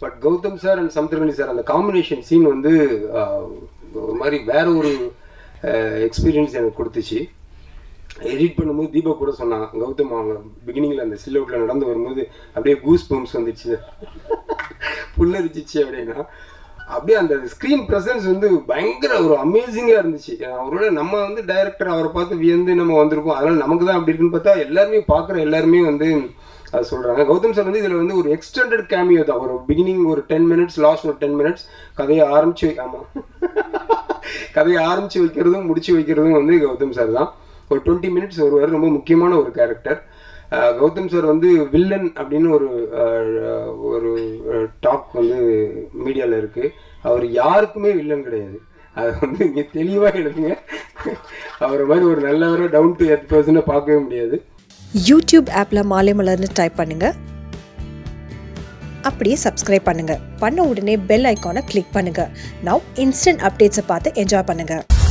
but Gautham sir and Samuthirakani sir அந்த combination scene வந்து ஆஹ், ஒரு மாதிரி வேற ஒரு எக்ஸ்பீரியன்ஸ் எனக்கு கொடுத்துச்சு எடிட் பண்ணும்போது தீபக் கூட சொன்னான் கௌதம் அவங்க பிகினிங்கில் அந்த சில்லவுட்டில் நடந்து வரும்போது அப்படியே கூஸ் பம்ப்ஸ் வந்துச்சு புல்லரிச்சிச்சு அப்படின்னா அப்படியே அந்த ஸ்க்ரீன் ப்ரெசன்ஸ் வந்து பயங்கர ஒரு அமேசிங்காக இருந்துச்சு அவரோட நம்ம வந்து டைரக்டர் அவரை பார்த்து வியந்து நம்ம வந்திருக்கோம் அதனால நமக்கு தான் அப்படி இருக்குன்னு பார்த்தா எல்லாருமே பார்க்குற எல்லாருமே வந்து அது சொல்கிறாங்க கௌதம் சார் வந்து இதில் வந்து ஒரு எக்ஸ்டெண்டட் கேமியோ தான் ஒரு பிகினிங் ஒரு டென் மினிட்ஸ் லாஸ்ட் ஒரு டென் மினிட்ஸ் கதையை ஆரம்பிச்சு ஆமாம் கதையை ஆரம்பிச்சு வைக்கிறதும் முடிச்சு வைக்கிறதும் வந்து கௌதம் சார் தான் ஒரு டுவெண்ட்டி மினிட்ஸ் வருவார் ரொம்ப முக்கியமான ஒரு கேரக்டர் கௌதம் சார் வந்து வில்லன் அப்படின்னு ஒரு அஹ், ஒரு டாக் வந்து மீடியாவில் இருக்குது அவர் யாருக்குமே வில்லன் கிடையாது அதை வந்து இங்கே தெளிவாக எடுங்க அவரை மாதிரி ஒரு நல்லவரை டவுன் டு எர்த் பர்சனை பார்க்கவே முடியாது யூடியூப் ஆப்பில் மாலை மலர்னு டைப் பண்ணுங்க அப்படியே சப்ஸ்கிரைப் பண்ணுங்க பண்ண உடனே பெல் ஐக்கானை கிளிக் பண்ணுங்க நவ் இன்ஸ்டன்ட் அப்டேட்ஸை பார்த்து என்ஜாய் பண்ணுங்க